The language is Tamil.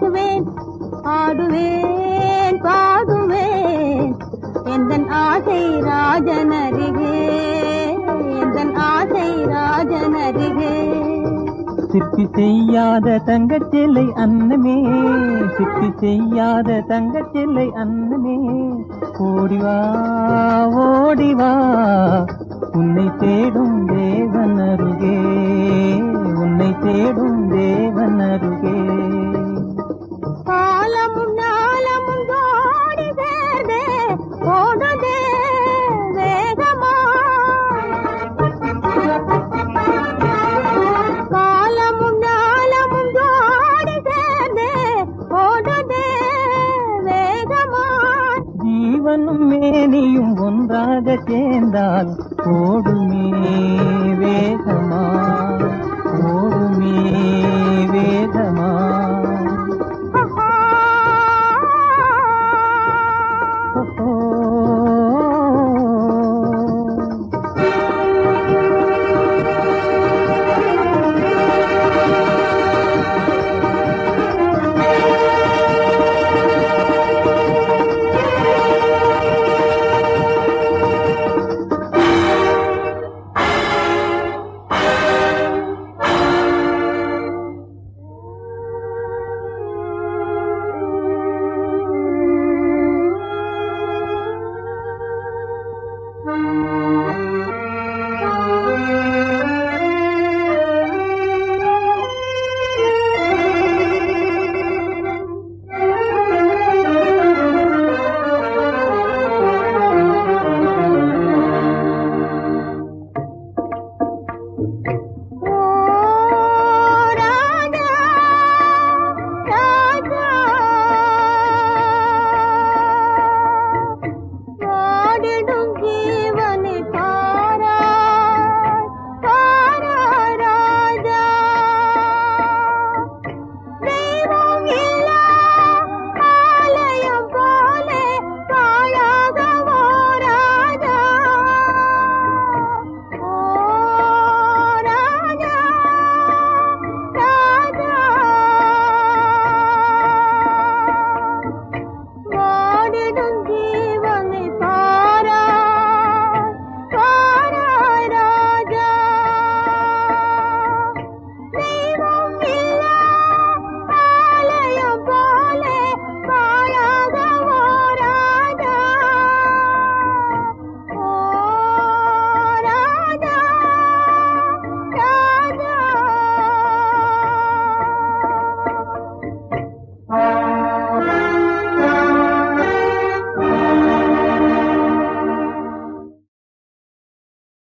பேசுவேன் ஆடுவேன் பாடுவேன் எந்தன் ஆசை ராஜனருகே எந்தன் ஆசை ராஜனருகே சிற்பி செய்யாத தங்கச்சில்லை அன்னமே சிற்பி செய்யாத தங்கச்சில்லை அன்னமே ஓடிவா ஓடிவா உன்னை தேடும் தேவன் அருகே உன்னை தேடும் தேவன் அருகே காலமும் நாளமும் ஜோடி சேர்ந்தே ஓடுதே வேகமா காலமும் நாளமும் ஜோடி சேர்ந்தே ஓடுதே வேகமா ஜீவனும் மேனியும் ஒன்றாக சேர்ந்தால் ஓடுமே